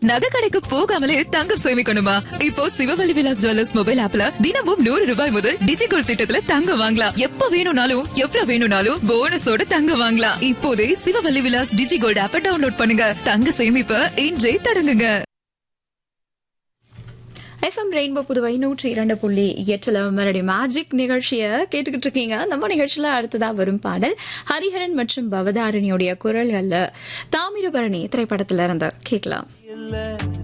நகை கடைக்கு போகாமலே தங்கம் சேமிக்கணுமா இப்போ சிவவல்லி விலாஸ் ஜுவல்லர்ஸ் மொபைல் ஆப்ல தினமும் நூறு ரூபாய் முதல் டிஜிகோல் திட்டத்துல தங்கம் வாங்கலாம் எப்ப வேணும்னாலும் எவ்வளவு வேணும்னாலும் போனஸோட தங்கம் வாங்கலாம் இப்போதே சிவவல்லி விலாஸ் டிஜிகோல்ட் ஆப்பை டவுன்லோட் பண்ணுங்க தங்க சேமிப்ப இன்றே தொடங்குங்க எஃப்எம் ரெயின்போ புதுவை நூற்றி இரண்டு புள்ளி எட்டுல மறுபடி மேஜிக் நிகழ்ச்சியை கேட்டுக்கிட்டு இருக்கீங்க நம்ம நிகழ்ச்சியில அடுத்ததா வரும் பாடல் ஹரிஹரன் மற்றும் பவதாரணியுடைய குரல்கள்ல தாமிரபரணி திரைப்படத்துல இருந்து கேட்கலாம்